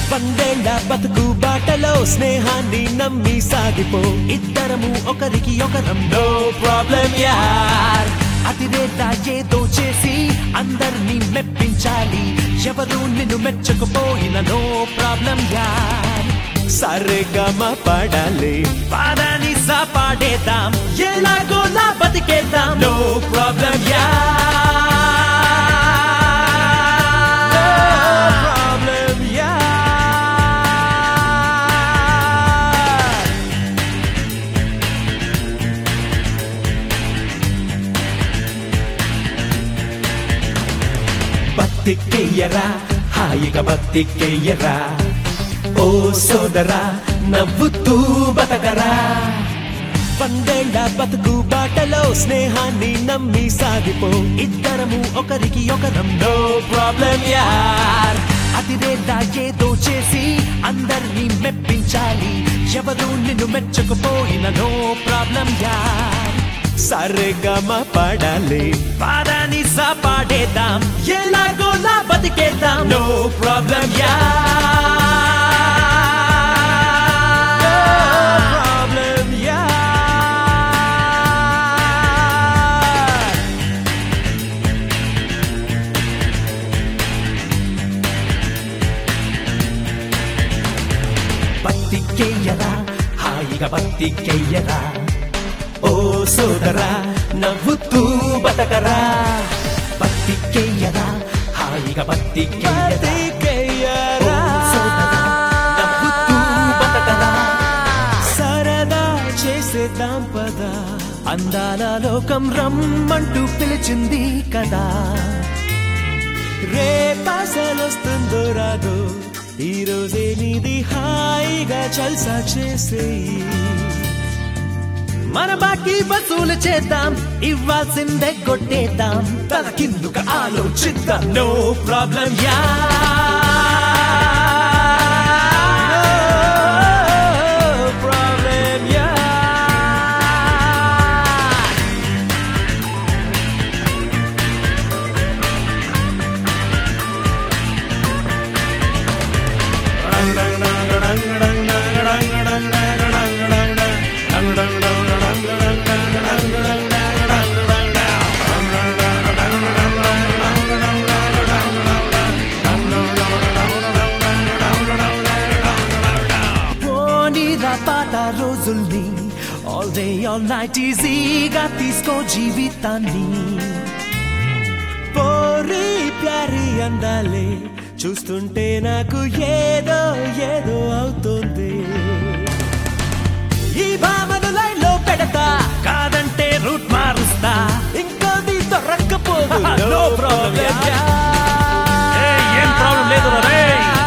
వందేళ్ల బతుకు బాటలో స్నేహాన్ని నమ్మి సాగిపో ఇద్దరము ఒకరికి ఒకరం నో ప్రాబ్లం యార్ అతిరేత ఏదో చేసి అందరినీ మెప్పించాలి ఎవరు నిన్ను మెచ్చకపోయిన నో ప్రాబ్లం యార్ సరేగమ పడాలి పాదాని సాపాడేద్దాం ఎలాగో నా బతికేద్దాం నో ప్రాబ్లం యార్ problem, yeah. బతికెయ్యరా హాయిగా బతికెయ్యరా ఓ సోదరా నవ్వుతూ బతకరా వందేళ్ల బతుకు బాటలో స్నేహాన్ని నమ్మి సాగిపో ఇద్దరము ఒకరికి ఒకరం నో ప్రాబ్లం యార్ అతిరేత ఏదో చేసి అందరినీ మెప్పించాలి ఎవరు నిన్ను మెచ్చకపోయిన నో ప్రాబ్లం యార్ సరేగమ పడాలి పాదాని సాపాడేద్దాం ఎలాగో నా బతికేద్దాం నో ప్రాబ్లం యార్ problem, yeah. బతికెయ్యరా హాయిగా బతికెయ్యరా ఓ సోదరా నవ్వుతూ బతకరా బతికెయ్యరా హాయిగా బతికెయ్యరా ఓ సోదరా నవ్వుతూ బతకరా సరదా చేసేద్దాం పద అందాల లోకం రమ్మంటూ పిలిచింది కదా రేపాసలొస్తుందో రాదో ఈ రోజే నీది హాయిగా జల్సా చేసేయి మన బాకీ వసూలు చేద్దాం ఇవ్వాల్సిందే కొట్టేద్దాం తల కిందుకు ఆలోచిద్దాం no problem yeah problem yeah పోనీరా పాత రోజుల్ని ఆల్ డే ఆల్ నైట్ ఈజీగా తీసుకో జీవితాన్ని పోరి ప్యారి అందాలే చూస్తుంటే నాకు ఏదో ఏదో అవుతుంది ఈ భామను లైన్ లో పెడతా కాదంటే రూట్ మారుస్తా ఇంకోది దొరక్కపోదు నో ప్రాబ్లం ఏం ప్రాబ్లం లేదు రే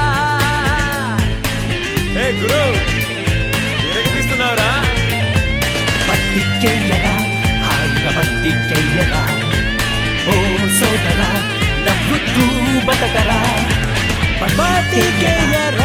ఏ గురు తీస్తున్నావురా బతికెయ్యరా హాయిగా బతికెయ్యరా ఓ సోదరా నవ్వుతూ బతకరా బతికెయ్యరా